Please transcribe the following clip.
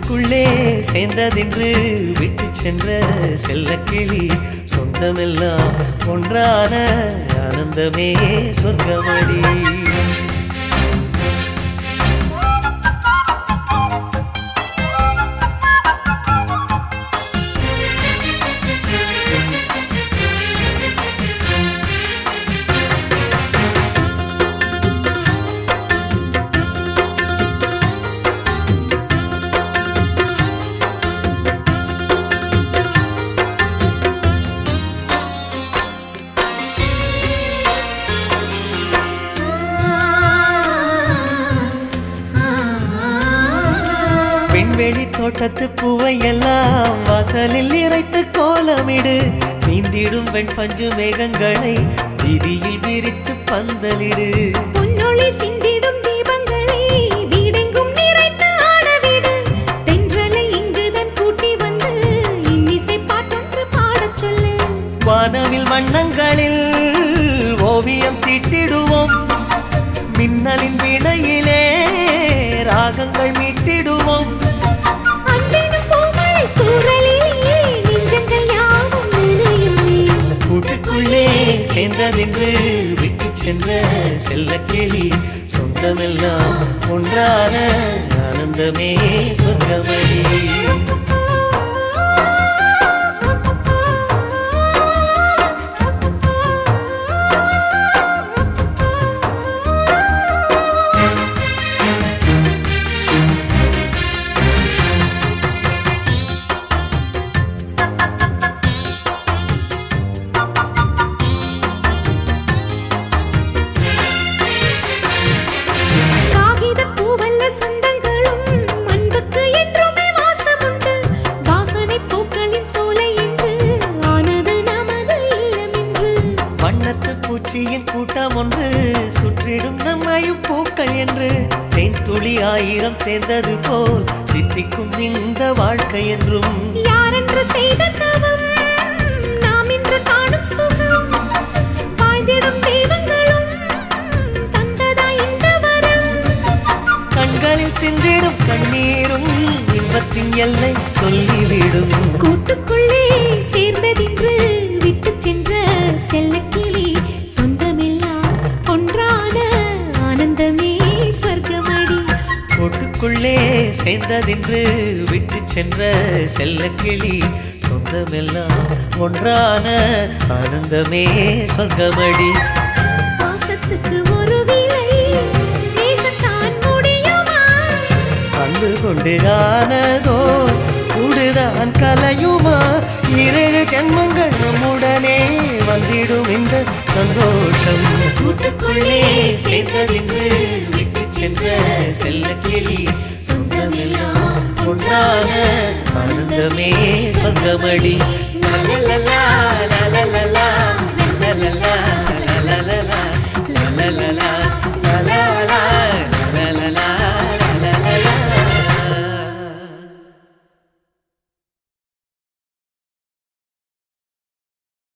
கூட்டுக்குள்ளே சேர்ந்ததென்று விட்டு சென்ற செல்ல கிளி சொந்தமெல்லாம் ஒன்றான ஆனந்தமே சொர்க்கமடி பெண்வெளி தோட்டத்து பூவை எல்லாம் வாசலில் இறைத்து கோலமிடு நீந்திடும் வெண் பஞ்சு மேகங்களை வீதியில் விரித்து பந்தலிடு பொன்னொளி சிந்திடும் தீபங்களை வீடெங்கும் நிறைத்து ஆடவிடு தென்றலை இங்குதான் கூட்டி வந்து இன்னிசை பாட்டொன்று பாடச் சொல்லு வானவில் வண்ணங்களில் ஓவியம் தீட்டிடுவோம் மின்னலின் வினையிலே ராகங்கள் மீட்டிடுவோம் அன்பினும் பூமழை தூறலிலே நெஞ்சங்கள் யாவும் நினையுமே கூட்டுக்குள்ளே சேர்ந்ததென்று விட்டு சென்ற செல்ல கிளி சொந்தமெல்லாம் ஒன்றான ஆனந்தமே சொர்க்கமடி காகிதப் பூவல்ல சொந்தங்களும் அன்புக்கு என்றுமே வாசமுண்டு வாசனைப் பூக்களின் சோலை என்று ஆனது நமது இல்லம் என்று வண்ணத்து பூச்சியின் கூட்டம் ஒன்று சுற்றிடும் நம்மையும் பூக்கள் என்று தேன் துளி ஆயிரம் சேர்ந்தது போல் தித்திக்கும் இந்த வாழ்க்கை என்றும் யாரென்று செய்த தவம் நாம் இன்று காணும் சுகம் வாழ்ந்திடும் தெய்வங்களும் தந்ததா இந்த வரம் கண்களில் சிந்திடும் கண்ணீரும் இன்பத்தின் எல்லை சொல்லிவிடும் கூட்டுக்குள்ளே சேர்ந்ததின்று விட்டு சென்ற செல்லக்கிளி சொந்தமெல்லாம் ஒன்றான ஆனந்தமே ஸ்வர்க்கமடி கூட்டுக்குள்ளே சேர்ந்ததென்று விட்டு சென்ற செல்ல கிளி சொந்தமெல்லாம் ஒன்றான ஆனந்தமே சொர்க்கமடி பாசத்துக்கு ஒரு விலை பேசத்தான் முடியுமா அன்பு கொண்டு ஆனதோ கூடுதான் கலையுமா இரண்டு ஜென்மங்கள் நம்முடனே வந்திடும் இந்த சந்தோஷம் கூட்டுக்குள்ளே சேர்ந்ததென்று விட்டு சென்ற செல்ல கிளி சொந்தமெல்லாம் ஒன்றான ஆனந்தமே சொர்க்கமடி லலலலா, லலலலா, லலலலா, லலலலா, லலலலா,